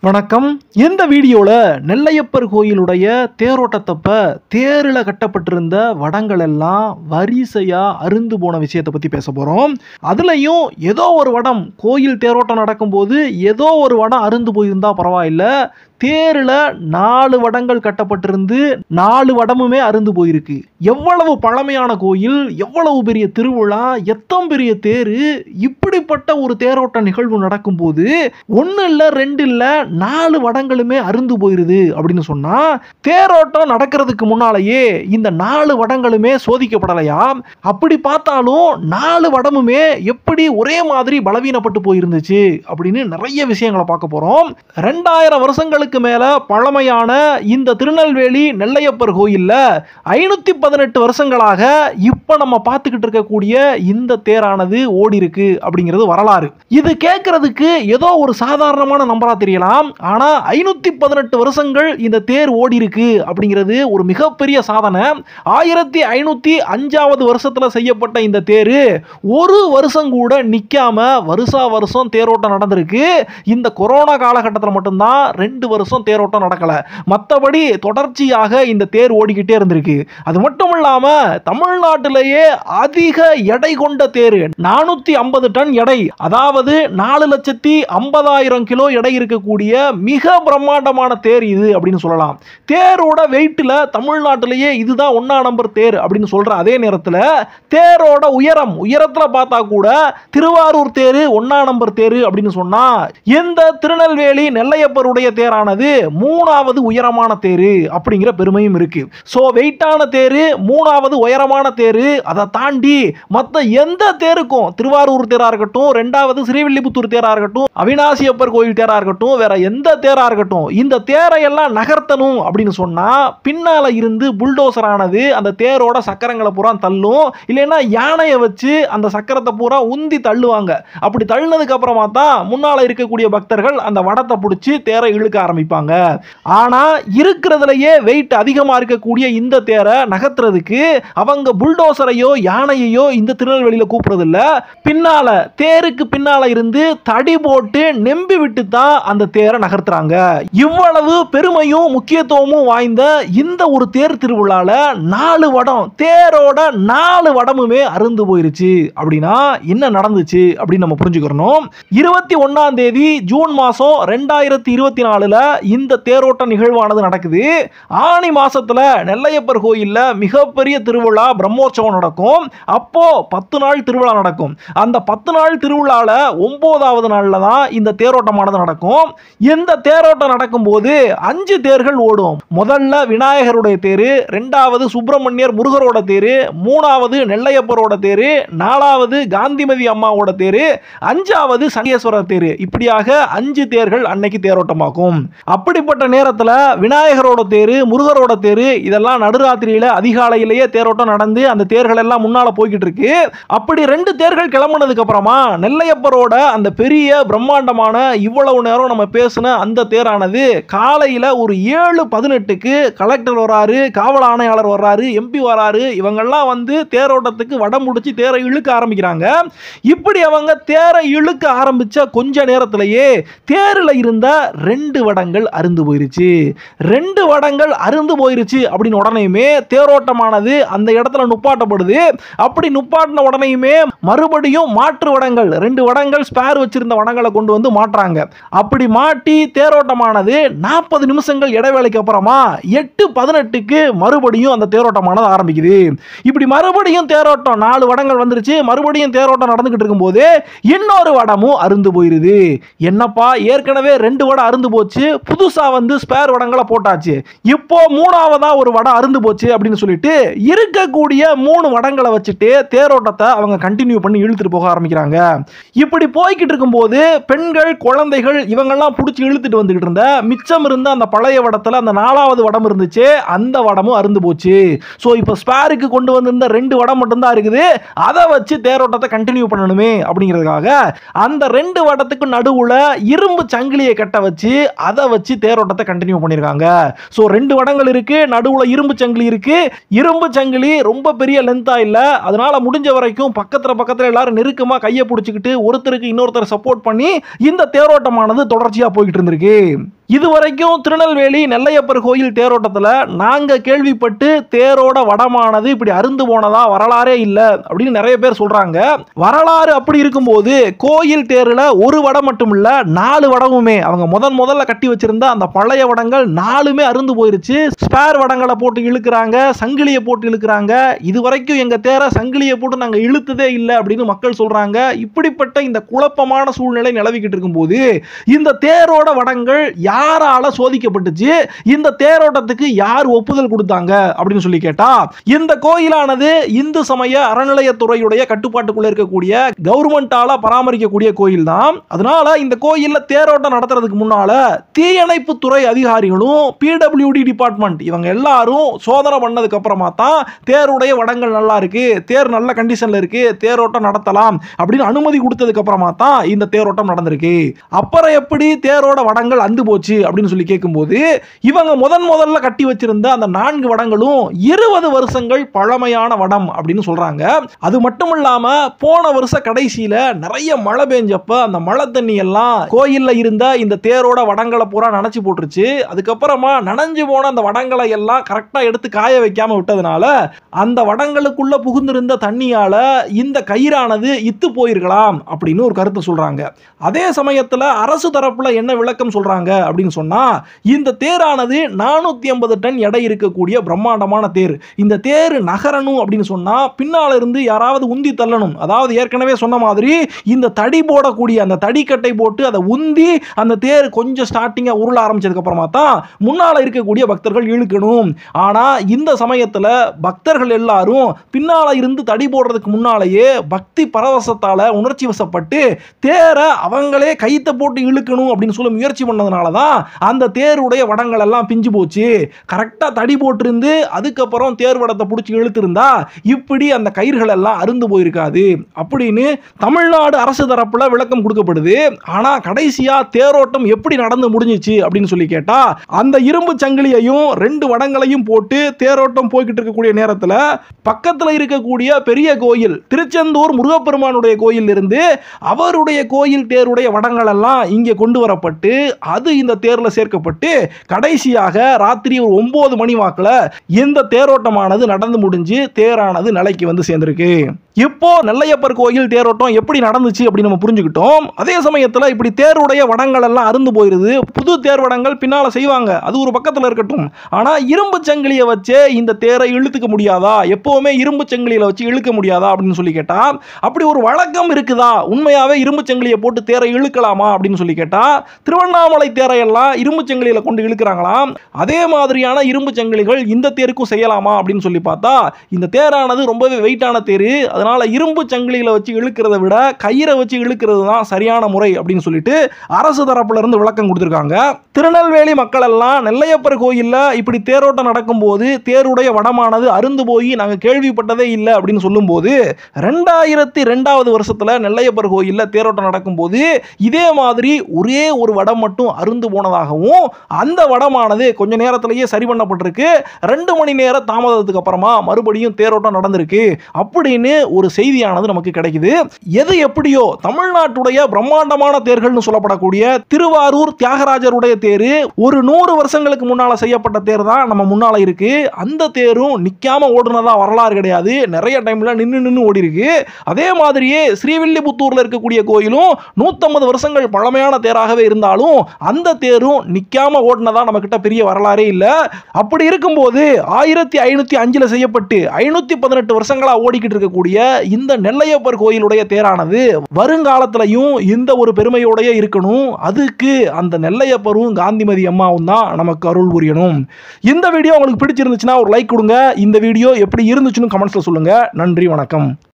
வணக்கம் இந்த வீடியோவில் நெல்லையப்பர் கோயிலுடைய தேரோட்டத்தப்ப தேரில் கட்டப்பட்டிருந்த வடங்கள் எல்லாம் வரிசையாக அருந்து போன விஷயத்தை பற்றி பேச போகிறோம் அதுலேயும் ஏதோ ஒரு வடம் கோயில் தேரோட்டம் நடக்கும்போது ஏதோ ஒரு வடம் அருந்து போயிருந்தா பரவாயில்ல தேரில் நாலு வடங்கள் கட்டப்பட்டிருந்து நாலு வடமுமே அருந்து போயிருக்கு எவ்வளவு பழமையான கோயில் எவ்வளவு பெரிய திருவிழா எத்தம் பெரிய தேர் இப்படிப்பட்ட ஒரு தேரோட்ட நிகழ்வு நடக்கும்போது ஒன்று இல்லை ரெண்டு இல்லை நாலு வடங்களுமே அருந்து போயிருது அப்படின்னு சொன்னா தேரோட்டம் நடக்கிறதுக்கு முன்னாலேயே இந்த நாலு வடங்களுமே சோதிக்கப்படலையா அப்படி பார்த்தாலும் நாலு வடமுமே எப்படி ஒரே மாதிரி பலவீனப்பட்டு போயிருந்துச்சு அப்படின்னு நிறைய விஷயங்களை பார்க்க போறோம் ரெண்டாயிரம் வருஷங்களுக்கு மேல பழமையான இந்த திருநெல்வேலி நெல்லையப்பர் கோயில்ல ஐநூத்தி பதினெட்டு வருஷங்களாக இப்ப நம்ம பார்த்துக்கிட்டு இருக்கக்கூடிய இந்த தேரானது ஓடி இருக்கு அப்படிங்கிறது வரலாறு இது கேட்கறதுக்கு ஏதோ ஒரு சாதாரணமான நம்பரா தெரியலாம் ஆனா ஐநூத்தி பதினெட்டு வருஷங்கள் இந்த தேர் ஓடி இருக்கு அப்படிங்கிறது ஒரு மிகப்பெரிய சாதனை ஆயிரத்தி ஐநூத்தி அஞ்சாவது வருஷத்துல செய்யப்பட்ட இந்த தேர் ஒரு வருஷம் கூட நிக்காம வருஷா வருஷம் தேரோட்டம் நடந்திருக்கு இந்த கொரோனா காலகட்டத்தில் மட்டும்தான் ரெண்டு வருஷம் தேரோட்டம் நடக்கல மற்றபடி தொடர்ச்சியாக இந்த தேர் ஓடிக்கிட்டே இருந்திருக்கு அது மட்டும் இல்லாம தமிழ்நாட்டிலேயே அதிக எடை கொண்ட தேர் நானூத்தி ஐம்பது டன் எடை அதாவது நாலு லட்சத்தி ஐம்பதாயிரம் கிலோ எடை இருக்கக்கூடிய மிக பிரம்மாண்டமான தேர் இது அப்படின்னு சொல்லலாம் தேரோட வெயிட்ல தமிழ்நாட்டிலேயே இதுதான் ஒன்னா நம்பர் தேர் அப்படின்னு சொல்ற அதே நேரத்தில் தேரோட உயரம் உயரத்துல பார்த்தா கூட திருவாரூர் தேர் ஒன்னா நம்பர் தேர் அப்படின்னு சொன்னா இந்த திருநெல்வேலி நெல்லையப்பருடைய தேரானது மூணாவது உயரமான தேர் அப்படிங்கிற பெருமையும் இருக்கு ஸோ வெயிட்டான தேர் மூணாவது உயரமான தேர் அதை தாண்டி மற்ற எந்த தேருக்கும் திருவாரூர் தேரா இருக்கட்டும் ரெண்டாவது ஸ்ரீவில்லிபுத்தூர் தேரா இருக்கட்டும் அவினாசியப்பர் கோயில் தேரா இருக்கட்டும் வேற எந்த தேரா இருக்கட்டும் இந்த தேரை எல்லாம் நகர்த்தணும் அப்படின்னு சொன்னா பின்னால இருந்து புல்டோசர் ஆனது அந்த தேரோட சக்கரங்களை பூரா தள்ளும் இல்லைன்னா யானையை வச்சு அந்த சக்கரத்தை பூரா உந்தி தள்ளுவாங்க அப்படி தள்ளினதுக்கு அப்புறமா தான் முன்னால இருக்கக்கூடிய பக்தர்கள் அந்த வடத்தை பிடிச்சி தேரை இழுக்க ஆரம்பிப்பாங்க ஆனா இருக்கிறதுலயே வெயிட் அதிகமா இருக்கக்கூடிய இந்த தேரை நகர்த்துறதுக்கு அவங்க புல்டோசரையோ யானையையோ இந்த திருநெல்வேலியில கூப்பிடுறது இல்ல பின்னால தேருக்கு பின்னால இருந்து தடி போட்டு நெம்பி விட்டு தான் அந்த தேரை நகர்த்துறாங்க இவ்வளவு பெருமையும் முக்கியத்துவமும் வாய்ந்த இந்த ஒரு தேர் திருவிழால நாலு வடம் தேரோட நாலு வடமுமே அருந்து போயிருச்சு அப்படின்னா என்ன நடந்துச்சு அப்படின்னு நம்ம புரிஞ்சுக்கிறணும் இருபத்தி ஒன்னாம் தேதி ஜூன் மாசம் ரெண்டாயிரத்தி இருபத்தி நாலுல இந்த தேரோட்ட நிகழ்வானது நடக்குது ஆணி மாசத்துல நெல்லையப்பர் கோயில்ல மிகப்பெரிய திருவிழா பிரம்மோற்சவம் நடக்கும் அப்போ பத்து நாள் திருவிழா நடக்கும் அந்த பத்து நாள் திருவிழால ஒன்பதாவது நாள்ல தான் இந்த தேரோட்டமானது நடக்கும் இந்த தேரோட்டம் நடக்கும்போது அஞ்சு தேர்கள் ஓடும் முதல்ல விநாயகருடைய தேரு ரெண்டாவது சுப்பிரமணியர் முருகரோட தேரு மூணாவது நெல்லையப்பரோட தேரு நாலாவது காந்திமதி அம்மாவோட தேரு அஞ்சாவது சனீஸ்வரர் தேரு இப்படியாக அஞ்சு தேர்கள் அன்னைக்கு தேரோட்டமாகும் அப்படிப்பட்ட நேரத்தில் விநாயகரோட தேரு முருகரோட தேரு இதெல்லாம் நடுராத்திரியில அதிகாலையிலேயே தேரோட்டம் நடந்து அந்த தேர்கள் எல்லாம் முன்னால போய்கிட்டு இருக்கு அப்படி ரெண்டு தேர்கள் கிளம்புனதுக்கு அப்புறமா நெல்லையப்பரோட அந்த பெரிய பிரம்மாண்டமான இவ்வளவு நேரம் நம்ம பேசின அந்த தேரானது காலையில ஒரு ஏழு பதினெட்டுக்கு கலெக்டர் வராரு காவல் ஆணையாளர் வர்றாரு எம்பி வராரு இவங்கெல்லாம் வந்து தேரோட்டத்துக்கு வடம் முடிச்சு தேரை இழுக்க ஆரம்பிக்கிறாங்க இப்படி அவங்க தேரை இழுக்க ஆரம்பிச்ச கொஞ்ச நேரத்திலேயே தேரில் இருந்த ரெண்டு வடங்கள் அருந்து போயிருச்சு ரெண்டு வடங்கள் அருந்து போயிருச்சு அப்படின்னு உடனேயுமே தேரோட்டமானது அந்த இடத்துல நுப்பாட்டப்படுது அப்படி நுப்பாட்டின உடனேயுமே மறுபடியும் மாற்று வடங்கள் ரெண்டு வடங்கள் ஸ்பேர் வச்சிருந்த வடங்களை கொண்டு வந்து மாட்டுறாங்க அப்படி மாட்டி தேரோட்டமானது நாற்பது நிமிஷங்கள் இடைவேளைக்கு அப்புறமா எட்டு பதினெட்டுக்கு மறுபடியும் அந்த தேரோட்டமானது ஆரம்பிக்குது இப்படி மறுபடியும் தேரோட்டம் நாலு வடங்கள் வந்துருச்சு மறுபடியும் தேரோட்டம் நடந்துகிட்டு இருக்கும்போது இன்னொரு வடமும் அருந்து போயிருது என்னப்பா ஏற்கனவே ரெண்டு வடம் அருந்து போச்சு புதுசா வந்து ஸ்பேர் வடங்களை போட்டாச்சு இப்போ மூணாவதா ஒரு வடம் அருந்து போச்சு அப்படின்னு சொல்லிட்டு இருக்கக்கூடிய மூணு வடங்களை வச்சுட்டு தேரோட்டத்தை அவங்க கண்டினியூ பண்ணி இழுத்துட்டு போக ஆரம்பிக்கிறாங்க இப்படி போய்கிட்டு இருக்கும்போது பெண்கள் குழந்தைகள் இவங்கெல்லாம் பிடிச்சி இழுத்துட்டு வந்துகிட்டு இருந்த மிச்சம் இருந்த அந்த பழைய வடத்துல அந்த நாலாவது வடம் இருந்துச்சு அந்த வடமும் அருந்து போச்சு ஸோ இப்போ ஸ்பேருக்கு கொண்டு வந்திருந்த ரெண்டு வடம் மட்டும்தான் இருக்குது அதை வச்சு தேரோட்டத்தை கண்டினியூ பண்ணணுமே அப்படிங்கிறதுக்காக அந்த ரெண்டு வடத்துக்கு நடுவுல இரும்பு சங்கிலியை கட்ட வச்சு அதை வச்சு தேரோட்டத்தை கண்டினியூ பண்ணியிருக்காங்க ஸோ ரெண்டு வடங்கள் இருக்கு நடுவுல இரும்பு சங்கிலி இருக்கு இரும்பு சங்கிலி ரொம்ப பெரிய லென்த்தா இல்ல அதனால முடிஞ்ச வரைக்கும் பக்கத்துல பக்கத்துல எல்லாரும் நெருக்கமா கையை பிடிச்சிக்கிட்டு ஒருத்தருக்கு இன்னொருத்தர் சப்போர்ட் பண்ணி இந்த தேரோட்டமானது தொடர்ச்சியா போய்கிட்டு இருந்திருக்கு இது வரைக்கும் திருநெல்வேலி நெல்லையப்பர் கோயில் தேரோட்டத்தில் நாங்கள் கேள்விப்பட்டு தேரோட வடமானது இப்படி அருந்து போனதா வரலாறே இல்லை அப்படின்னு நிறைய பேர் சொல்கிறாங்க வரலாறு அப்படி இருக்கும்போது கோயில் தேரில் ஒரு வடம் மட்டும் இல்லை நாலு வடமுமே அவங்க முதன் முதல்ல கட்டி வச்சிருந்த அந்த பழைய வடங்கள் நாலுமே அருந்து போயிருச்சு ஸ்பேர் வடங்களை போட்டு இழுக்கிறாங்க சங்கிலியை போட்டு இழுக்கிறாங்க இது வரைக்கும் எங்கள் தேரை சங்கிலியை போட்டு நாங்கள் இழுத்ததே இல்லை அப்படின்னு மக்கள் சொல்கிறாங்க இப்படிப்பட்ட இந்த குழப்பமான சூழ்நிலை நிலவிக்கிட்டு இருக்கும்போது இந்த தேரோட வடங்கள் யாரால சோதிக்கப்பட்டுச்சு இந்த தேரோட்டத்துக்கு யார் ஒப்புதல் கொடுத்தாங்க அப்படின்னு சொல்லி கேட்டா இந்த கோயிலானது இந்து சமய அறநிலையத்துறையுடைய கட்டுப்பாட்டுக்குள்ள இருக்கக்கூடிய கவர்மெண்டால பராமரிக்கக்கூடிய கோயில் தான் அதனால இந்த கோயில்ல தேரோட்டம் நடத்துறதுக்கு முன்னால தீயணைப்பு துறை அதிகாரிகளும் பிடபிள்யூடி டிபார்ட்மெண்ட் இவங்க எல்லாரும் சோதனை பண்ணதுக்கு அப்புறமா தான் தேருடைய வடங்கள் நல்லா இருக்கு தேர் நல்ல கண்டிஷன்ல இருக்கு தேரோட்டம் நடத்தலாம் அப்படின்னு அனுமதி கொடுத்ததுக்கு அப்புறமா தான் இந்த தேரோட்டம் நடந்திருக்கு அப்புறம் எப்படி தேரோட வடங்கள் அந்து போச்சு அப்படின்னு சொல்லி கேட்கும்போது இவங்க முதன் முதல்ல கட்டி வச்சிருந்த அந்த நான்கு வடங்களும் இருபது வருஷங்கள் பழமையான வடம் அப்படின்னு சொல்றாங்க அது மட்டும் இல்லாம போன வருஷ கடைசியில நிறைய மழை பெஞ்சப்ப அந்த மழை தண்ணி எல்லாம் கோயில்ல இருந்த இந்த தேரோட வடங்களை பூரா நனைச்சு போட்டுருச்சு அதுக்கப்புறமா நனைஞ்சு போன அந்த வடங்களை எல்லாம் கரெக்டா எடுத்து காய வைக்காம விட்டதுனால அந்த வடங்களுக்குள்ள புகுந்திருந்த தண்ணியால இந்த கயிறானது இத்து போயிருக்கலாம் அப்படின்னு ஒரு கருத்தை சொல்றாங்க அதே சமயத்துல அரசு தரப்புல என்ன விளக்கம் சொல்றாங்க அப்படின்னு சொன்னா இந்த தேரானது நானூத்தி ஐம்பது டன் எடை இருக்கக்கூடிய பிரம்மாண்டமான தேர் இந்த தேர் நகரணும் அப்படின்னு சொன்னா பின்னால இருந்து யாராவது உந்தி தள்ளணும் அதாவது ஏற்கனவே சொன்ன மாதிரி இந்த தடி போடக்கூடிய அந்த தடிக்கட்டை போட்டு அதை உந்தி அந்த தேர் கொஞ்சம் ஸ்டார்டிங்கா உருள ஆரம்பிச்சதுக்கு அப்புறமா தான் முன்னால இருக்கக்கூடிய பக்தர்கள் இழுக்கணும் ஆனா இந்த சமயத்துல பக்தர்கள் எல்லாரும் பின்னால இருந்து தடி போடுறதுக்கு முன்னாலேயே பக்தி பரவசத்தால உணர்ச்சி வசப்பட்டு தேரை அவங்களே கைத்தை போட்டு இழுக்கணும் அப்படின்னு சொல்லி முயற்சி பண்ணதுனால தான் அந்த தேருடைய வடங்கள் எல்லாம் பிஞ்சு போச்சு கரெக்டாக தடி போட்டிருந்து அதுக்கப்புறம் தேர் வடத்தை பிடிச்சி இழுத்திருந்தா இப்படி அந்த கயிறுகள் எல்லாம் அருந்து போயிருக்காது அப்படின்னு தமிழ்நாடு அரசு தரப்புல விளக்கம் கொடுக்கப்படுது ஆனா கடைசியா தேரோட்டம் எப்படி நடந்து முடிஞ்சிச்சு அப்படின்னு சொல்லி கேட்டா அந்த இரும்பு சங்கிலியையும் ரெண்டு வடங்களையும் போட்டு தேரோட்டம் போய்கிட்டு இருக்கக்கூடிய நேரத்தில் பக்கத்தில் இருக்கக்கூடிய பெரிய கோயில் திருச்செந்தூர் முருகப்பெருமானுடைய கோயில் இருந்து அவருடைய கோயில் தேருடைய வடங்கள் எல்லாம் இங்கே கொண்டு வரப்பட்டு அது இந்த தேரில் சேர்க்கப்பட்டு கடைசியாக ராத்திரி ஒரு ஒன்பது மணி வாக்கில் இந்த தேரோட்டமானது நடந்து முடிஞ்சு தேரானது நிலைக்கு வந்து சேர்ந்திருக்கு இப்போ நெல்லையப்பர் கோயில் தேரோட்டம் எப்படி நடந்துச்சு அப்படின்னு நம்ம புரிஞ்சுக்கிட்டோம் அதே சமயத்தில் இப்படி தேருடைய வடங்கள் எல்லாம் அருந்து போயிருது புது தேர் வடங்கள் பின்னால் செய்வாங்க அது ஒரு பக்கத்தில் இருக்கட்டும் ஆனால் இரும்பு சங்கிலியை வச்சே இந்த தேரை இழுத்துக்க முடியாதா எப்போவுமே இரும்பு சங்கிலியில் வச்சு இழுக்க முடியாதா அப்படின்னு சொல்லி கேட்டா அப்படி ஒரு வழக்கம் இருக்குதா உண்மையாவே இரும்பு சங்கிலியை போட்டு தேரை இழுக்கலாமா அப்படின்னு சொல்லி கேட்டா திருவண்ணாமலை தேரையெல்லாம் இரும்பு சங்கிலியில் கொண்டு இழுக்கிறாங்களாம் அதே மாதிரியான இரும்பு சங்கிலிகள் இந்த தேருக்கும் செய்யலாமா அப்படின்னு சொல்லி பார்த்தா இந்த தேரானது ரொம்பவே வெயிட்டான தேர் அதனால இரும்பு சங்கிலியில வச்சு இழுக்கிறத விட கயிறை வச்சு இழுக்கிறது தான் சரியான முறை அப்படின்னு சொல்லிட்டு அரசு தரப்புல இருந்து விளக்கம் கொடுத்துருக்காங்க திருநெல்வேலி மக்கள் எல்லாம் நெல்லையப்பர் கோயில்ல இப்படி தேரோட்டம் நடக்கும்போது தேருடைய வடமானது அருந்து போய் நாங்க கேள்விப்பட்டதே இல்லை அப்படின்னு சொல்லும்போது ரெண்டாயிரத்தி ரெண்டாவது வருஷத்துல நெல்லையப்பர் கோயில்ல தேரோட்டம் நடக்கும்போது இதே மாதிரி ஒரே ஒரு வடம் மட்டும் அருந்து போனதாகவும் அந்த வடமானது கொஞ்ச நேரத்திலேயே சரி பண்ணப்பட்டிருக்கு ரெண்டு மணி நேர தாமதத்துக்கு அப்புறமா மறுபடியும் தேரோட்டம் நடந்திருக்கு அப்படின்னு ஒரு செய்தியானது நமக்கு கிடைக்குது எது எப்படியோ தமிழ்நாட்டுடைய பிரம்மாண்டமான தேர்கள்னு சொல்லப்படக்கூடிய திருவாரூர் தியாகராஜருடைய தேரு ஒரு நூறு வருஷங்களுக்கு முன்னால செய்யப்பட்ட தேர் தான் நம்ம முன்னால இருக்கு அந்த தேரும் நிக்காம ஓடுனதா வரலாறு கிடையாது நிறைய டைம்ல நின்று நின்று ஓடி இருக்கு அதே மாதிரியே ஸ்ரீவில்லிபுத்தூர்ல இருக்கக்கூடிய கோயிலும் நூத்தம்பது வருஷங்கள் பழமையான தேராகவே இருந்தாலும் அந்த தேரும் நிக்காம ஓடினதா நம்ம கிட்ட பெரிய வரலாறே இல்ல அப்படி இருக்கும்போது ஆயிரத்தி ஐநூத்தி அஞ்சுல செய்யப்பட்டு ஐநூத்தி பதினெட்டு வருஷங்களா ஓடிக்கிட்டு இருக்கக்கூடிய இந்த நெல்லையப்பர் கோயிலுடைய தேரானது வருங்காலத்திலையும் இந்த ஒரு பெருமையோடய இருக்கணும் அதுக்கு அந்த நெல்லையப்பரும் காந்திமதி அம்மாவும் தான் நமக்கு அருள் புரியணும் இந்த வீடியோ உங்களுக்கு பிடிச்சிருந்துச்சுன்னா ஒரு லைக் கொடுங்க இந்த வீடியோ எப்படி இருந்துச்சுன்னு கமெண்ட்ஸ்ல சொல்லுங்க நன்றி வணக்கம்